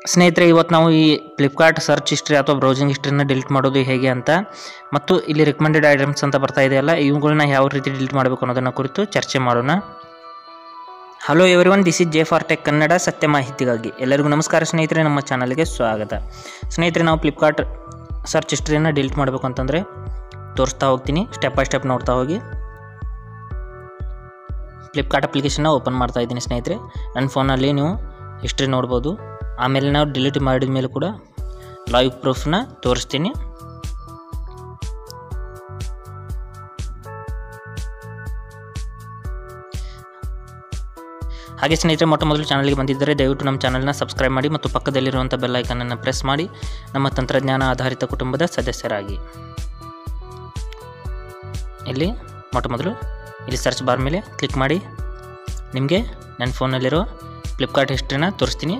ಸ್ನೇಹಿತರೆ ಇವತ್ತು ನಾವು ಈ ಫ್ಲಿಪ್ಕಾರ್ಟ್ ಸರ್ಚ್ ಹಿಸ್ಟ್ರಿ ಅಥವಾ ಬ್ರೌಸಿಂಗ್ ಹಿಸ್ಟ್ರಿನ ಡಿಲೀಟ್ ಮಾಡೋದು ಹೇಗೆ ಅಂತ ಮತ್ತು ಇಲ್ಲಿ ರಿಕಮೆಂಡೆಡ್ ಐಟಮ್ಸ್ ಅಂತ ಬರ್ತಾ ಇದೆಯಲ್ಲ ಇವುಗಳನ್ನ ಯಾವ ರೀತಿ ಡಿಲೀಟ್ ಮಾಡಬೇಕು ಅನ್ನೋದನ್ನ ಕುರಿತು ಚರ್ಚೆ ಮಾಡೋಣ hello everyone this is J for tech Kannada ಸತ್ಯ ಮಾಹಿತಿಗಾಗಿ ಎಲ್ಲರಿಗೂ ನಮಸ್ಕಾರ ಸ್ನೇಹಿತರೆ ನಮ್ಮ ಚಾನಲ್ಗೆ ಸ್ವಾಗತ ಸ್ನೇಹಿತರೆ ನಾವು ಫ್ಲಿಪ್ಕಾರ್ಟ್ ಸರ್ಚ್ ಹಿಸ್ಟ್ರಿನ ಡಿಲೀಟ್ ಮಾಡಬೇಕು ಅಂತಂದರೆ ತೋರಿಸ್ತಾ ಹೋಗ್ತೀನಿ ಸ್ಟೆಪ್ ಬೈ ಸ್ಟೆಪ್ ನೋಡ್ತಾ ಹೋಗಿ ಫ್ಲಿಪ್ಕಾರ್ಟ್ ಅಪ್ಲಿಕೇಶನ್ನ ಓಪನ್ ಮಾಡ್ತಾ ಇದ್ದೀನಿ ಸ್ನೇಹಿತರೆ ನನ್ನ ಫೋನಲ್ಲಿ ನೀವು ಹಿಸ್ಟ್ರಿ ನೋಡ್ಬೋದು ಆಮೇಲೆ ನಾವು ಡಿಲೀಟ್ ಮಾಡಿದ ಮೇಲೆ ಕೂಡ ಲೈವ್ ಪ್ರೂಫ್ನ ತೋರಿಸ್ತೀನಿ ಹಾಗೆ ಸ್ನೇಹಿತರೆ ಮೊಟ್ಟ ಮೊದಲು ಚಾನಲ್ಗೆ ಬಂದಿದ್ದರೆ ದಯವಿಟ್ಟು ನಮ್ಮ ಚಾನಲ್ನ ಸಬ್ಸ್ಕ್ರೈಬ್ ಮಾಡಿ ಮತ್ತು ಪಕ್ಕದಲ್ಲಿರುವಂಥ ಬೆಲ್ ಐಕನನ್ನು ಪ್ರೆಸ್ ಮಾಡಿ ನಮ್ಮ ತಂತ್ರಜ್ಞಾನ ಆಧಾರಿತ ಕುಟುಂಬದ ಸದಸ್ಯರಾಗಿ ಇಲ್ಲಿ ಮೊಟ್ಟ ಮೊದಲು ಇಲ್ಲಿ ಸರ್ಚ್ ಬಾರ್ ಮೇಲೆ ಕ್ಲಿಕ್ ಮಾಡಿ ನಿಮಗೆ ನನ್ನ ಫೋನಲ್ಲಿರೋ ಫ್ಲಿಪ್ಕಾರ್ಟ್ ಹಿಸ್ಟ್ರಿನ ತೋರಿಸ್ತೀನಿ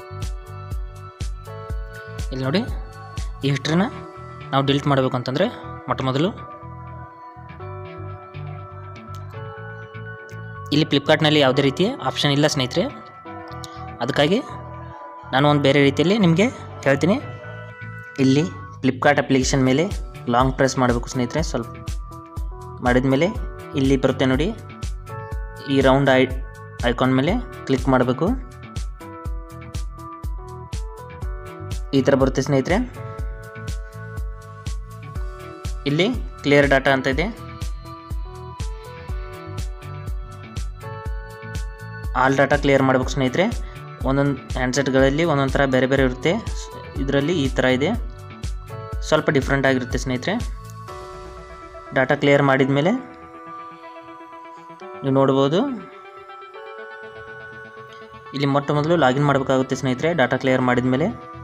ಇಲ್ಲಿ ನೋಡಿ ಈ ಹಿಸ್ಟ್ರಿನ ನಾವು ಡಿಲೀಟ್ ಮಾಡಬೇಕು ಅಂತಂದರೆ ಮೊಟ್ಟ ಮೊದಲು ಇಲ್ಲಿ ಫ್ಲಿಪ್ಕಾರ್ಟ್ನಲ್ಲಿ ಯಾವುದೇ ರೀತಿಯ ಆಪ್ಷನ್ ಇಲ್ಲ ಸ್ನೇಹಿತರೆ ಅದಕ್ಕಾಗಿ ನಾನು ಒಂದು ಬೇರೆ ರೀತಿಯಲ್ಲಿ ನಿಮಗೆ ಹೇಳ್ತೀನಿ ಇಲ್ಲಿ ಫ್ಲಿಪ್ಕಾರ್ಟ್ ಅಪ್ಲಿಕೇಶನ್ ಮೇಲೆ ಲಾಂಗ್ ಪ್ರೆಸ್ ಮಾಡಬೇಕು ಸ್ನೇಹಿತರೆ ಸ್ವಲ್ಪ ಮಾಡಿದ ಮೇಲೆ ಇಲ್ಲಿ ಬರುತ್ತೆ ನೋಡಿ ಈ ರೌಂಡ್ ಐ ಐಕಾನ್ ಮೇಲೆ ಕ್ಲಿಕ್ ಮಾಡಬೇಕು ಈ ಥರ ಬರುತ್ತೆ ಸ್ನೇಹಿತರೆ ಇಲ್ಲಿ ಕ್ಲಿಯರ್ ಡಾಟಾ ಅಂತ ಇದೆ ಆಲ್ ಡಾಟಾ ಕ್ಲಿಯರ್ ಮಾಡ್ಬೇಕು ಸ್ನೇಹಿತರೆ ಒಂದೊಂದು ಹ್ಯಾಂಡ್ಸೆಟ್ಗಳಲ್ಲಿ ಒಂದೊಂದು ಥರ ಬೇರೆ ಬೇರೆ ಇರುತ್ತೆ ಇದರಲ್ಲಿ ಈ ಥರ ಇದೆ ಸ್ವಲ್ಪ ಡಿಫ್ರೆಂಟ್ ಆಗಿರುತ್ತೆ ಸ್ನೇಹಿತರೆ ಡಾಟಾ ಕ್ಲಿಯರ್ ಮಾಡಿದ ಮೇಲೆ ನೀವು ನೋಡ್ಬೋದು ಇಲ್ಲಿ ಮೊಟ್ಟ ಮೊದಲು ಲಾಗಿನ್ ಮಾಡಬೇಕಾಗುತ್ತೆ ಸ್ನೇಹಿತರೆ ಡಾಟಾ ಕ್ಲಿಯರ್ ಮಾಡಿದ ಮೇಲೆ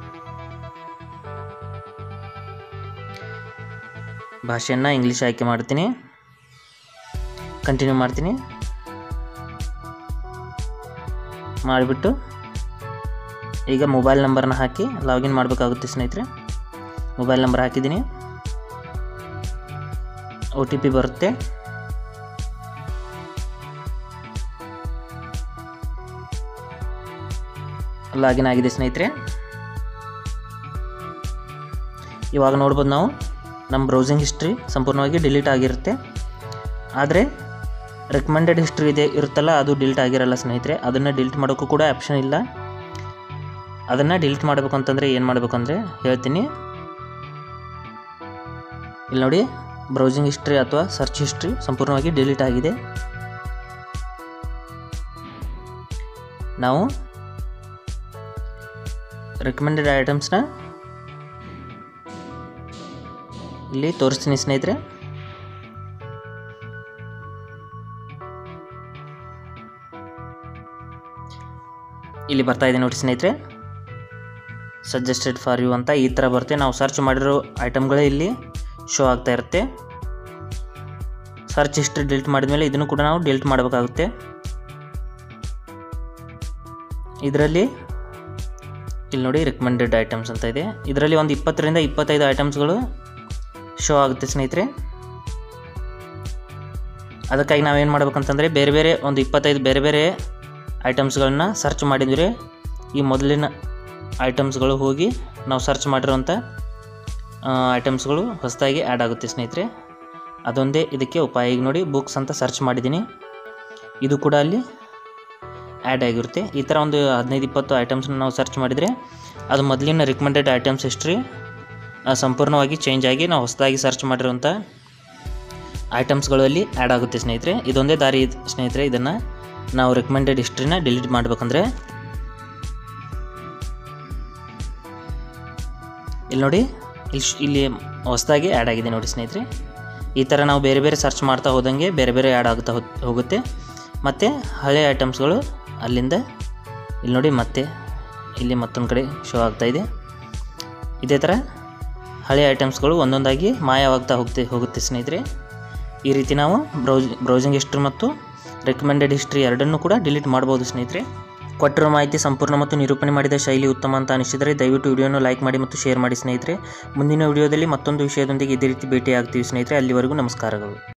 ಭಾಷೆಯನ್ನು ಇಂಗ್ಲೀಷ್ ಆಯ್ಕೆ ಮಾಡ್ತೀನಿ ಕಂಟಿನ್ಯೂ ಮಾಡ್ತೀನಿ ಮಾಡಿಬಿಟ್ಟು ಈಗ ಮೊಬೈಲ್ ನಂಬರ್ನ ಹಾಕಿ ಲಾಗಿನ್ ಮಾಡಬೇಕಾಗುತ್ತೆ ಸ್ನೇಹಿತರೆ ಮೊಬೈಲ್ ನಂಬರ್ ಹಾಕಿದ್ದೀನಿ ಒ ಟಿ ಪಿ ಬರುತ್ತೆ ಲಾಗಿನ್ ಆಗಿದೆ ಸ್ನೇಹಿತರೆ ಇವಾಗ ನೋಡ್ಬೋದು ನಾವು ನಮ್ಮ ಬ್ರೌಸಿಂಗ್ ಹಿಸ್ಟ್ರಿ ಸಂಪೂರ್ಣವಾಗಿ ಡಿಲೀಟ್ ಆಗಿರುತ್ತೆ ಆದರೆ ರೆಕಮೆಂಡೆಡ್ ಹಿಸ್ಟ್ರಿ ಇದೆ ಇರುತ್ತಲ್ಲ ಅದು ಡಿಲೀಟ್ ಆಗಿರಲ್ಲ ಸ್ನೇಹಿತರೆ ಅದನ್ನು ಡಿಲೀಟ್ ಮಾಡೋಕ್ಕೂ ಕೂಡ ಆಪ್ಷನ್ ಇಲ್ಲ ಅದನ್ನು ಡಿಲೀಟ್ ಮಾಡಬೇಕು ಅಂತಂದರೆ ಏನು ಮಾಡಬೇಕಂದ್ರೆ ಹೇಳ್ತೀನಿ ಇಲ್ಲಿ ನೋಡಿ ಬ್ರೌಸಿಂಗ್ ಹಿಸ್ಟ್ರಿ ಅಥವಾ ಸರ್ಚ್ ಹಿಸ್ಟ್ರಿ ಸಂಪೂರ್ಣವಾಗಿ ಡಿಲೀಟ್ ಆಗಿದೆ ನಾವು ರೆಕಮೆಂಡೆಡ್ ಐಟಮ್ಸ್ನ ಇಲ್ಲಿ ತೋರಿಸ್ತೀನಿ ಸ್ನೇಹಿತರೆ ಇಲ್ಲಿ ಬರ್ತಾ ಇದೆ ನೋಡಿ ಸ್ನೇಹಿತರೆ ಸಜೆಸ್ಟೆಡ್ ಫಾರ್ ಯು ಅಂತ ಈ ಥರ ಬರುತ್ತೆ ನಾವು ಸರ್ಚ್ ಮಾಡಿರೋ ಐಟಮ್ಗಳೇ ಇಲ್ಲಿ ಶೋ ಆಗ್ತಾ ಇರುತ್ತೆ ಸರ್ಚ್ ಹಿಸ್ಟ್ರಿ ಡಿಲೀಟ್ ಮಾಡಿದ್ಮೇಲೆ ಇದನ್ನು ಕೂಡ ನಾವು ಡಿಲೀಟ್ ಮಾಡಬೇಕಾಗುತ್ತೆ ಇದರಲ್ಲಿ ಇಲ್ಲಿ ನೋಡಿ ರೆಕಮೆಂಡೆಡ್ ಐಟಮ್ಸ್ ಅಂತ ಇದೆ ಇದರಲ್ಲಿ ಒಂದು ಇಪ್ಪತ್ತರಿಂದ ಇಪ್ಪತ್ತೈದು ಐಟಮ್ಸ್ಗಳು ಶೋ ಆಗುತ್ತೆ ಸ್ನೇಹಿತರೆ ಅದಕ್ಕಾಗಿ ನಾವೇನು ಮಾಡ್ಬೇಕಂತಂದರೆ ಬೇರೆ ಬೇರೆ ಒಂದು ಇಪ್ಪತ್ತೈದು ಬೇರೆ ಬೇರೆ ಐಟಮ್ಸ್ಗಳನ್ನ ಸರ್ಚ್ ಮಾಡಿದರೆ ಈ ಮೊದಲಿನ ಐಟಮ್ಸ್ಗಳು ಹೋಗಿ ನಾವು ಸರ್ಚ್ ಮಾಡಿರೋಂಥ ಐಟಮ್ಸ್ಗಳು ಹೊಸದಾಗಿ ಆ್ಯಡ್ ಆಗುತ್ತೆ ಸ್ನೇಹಿತರೆ ಅದೊಂದೇ ಇದಕ್ಕೆ ಉಪಾಯ ಈಗ ನೋಡಿ ಬುಕ್ಸ್ ಅಂತ ಸರ್ಚ್ ಮಾಡಿದ್ದೀನಿ ಇದು ಕೂಡ ಅಲ್ಲಿ ಆ್ಯಡ್ ಆಗಿರುತ್ತೆ ಈ ಥರ ಒಂದು ಹದಿನೈದು ಇಪ್ಪತ್ತು ಐಟಮ್ಸ್ನ ನಾವು ಸರ್ಚ್ ಮಾಡಿದರೆ ಅದು ಮೊದಲಿನ ರಿಕಮೆಂಡೆಡ್ ಐಟಮ್ಸ್ ಹಿಸ್ಟ್ರಿ ಸಂಪೂರ್ಣವಾಗಿ ಚೇಂಜ್ ಆಗಿ ನಾವು ಹೊಸದಾಗಿ ಸರ್ಚ್ ಮಾಡಿರೋಂಥ ಐಟಮ್ಸ್ಗಳಲ್ಲಿ ಆ್ಯಡ್ ಆಗುತ್ತೆ ಸ್ನೇಹಿತರೆ ಇದೊಂದೇ ದಾರಿ ಇದೆ ಸ್ನೇಹಿತರೆ ಇದನ್ನು ನಾವು ರೆಕಮೆಂಡೆಡ್ ಹಿಸ್ಟ್ರಿನ ಡಿಲೀಟ್ ಮಾಡಬೇಕಂದ್ರೆ ಇಲ್ಲಿ ನೋಡಿ ಇಲ್ಲಿ ಇಲ್ಲಿ ಹೊಸದಾಗಿ ಆ್ಯಡ್ ಆಗಿದೆ ನೋಡಿ ಸ್ನೇಹಿತರೆ ಈ ಥರ ನಾವು ಬೇರೆ ಬೇರೆ ಸರ್ಚ್ ಮಾಡ್ತಾ ಹೋದಂಗೆ ಬೇರೆ ಬೇರೆ ಆ್ಯಡ್ ಆಗುತ್ತಾ ಹೋಗುತ್ತೆ ಮತ್ತು ಹಳೆ ಐಟಮ್ಸ್ಗಳು ಅಲ್ಲಿಂದ ಇಲ್ಲಿ ನೋಡಿ ಮತ್ತೆ ಇಲ್ಲಿ ಮತ್ತೊಂದು ಕಡೆ ಶೋ ಆಗ್ತಾಯಿದೆ ಇದೇ ಥರ ಹಳೆ ಐಟಮ್ಸ್ಗಳು ಒಂದೊಂದಾಗಿ ಮಾಯವಾಗ್ತಾ ಹೋಗ್ತೆ ಹೋಗುತ್ತೆ ಸ್ನೇಹಿತರೆ ಈ ರೀತಿ ನಾವು ಬ್ರೌಸ್ ಬ್ರೌಸಿಂಗ್ ಹಿಸ್ಟ್ರಿ ಮತ್ತು ರೆಕಮೆಂಡೆಡ್ ಹಿಸ್ಟ್ರಿ ಎರಡನ್ನೂ ಕೂಡ ಡಿಲೀಟ್ ಮಾಡ್ಬೋದು ಸ್ನೇಹಿತರೆ ಕೊಟ್ಟಿರೋ ಮಾಹಿತಿ ಸಂಪೂರ್ಣ ಮತ್ತು ನಿರೂಪಣೆ ಮಾಡಿದ ಶೈಲಿ ಉತ್ತಮ ಅಂತ ಅನಿಸಿದರೆ ದಯವಿಟ್ಟು ವಿಡಿಯೋನ ಲೈಕ್ ಮಾಡಿ ಮತ್ತು ಶೇರ್ ಮಾಡಿ ಸ್ನೇಹಿತರೆ ಮುಂದಿನ ವಿಡಿಯೋದಲ್ಲಿ ಮತ್ತೊಂದು ವಿಷಯದೊಂದಿಗೆ ಇದೇ ರೀತಿ ಭೇಟಿ ಆಗ್ತೀವಿ ಸ್ನೇಹಿತರೆ ಅಲ್ಲಿವರೆಗೂ ನಮಸ್ಕಾರಗಳು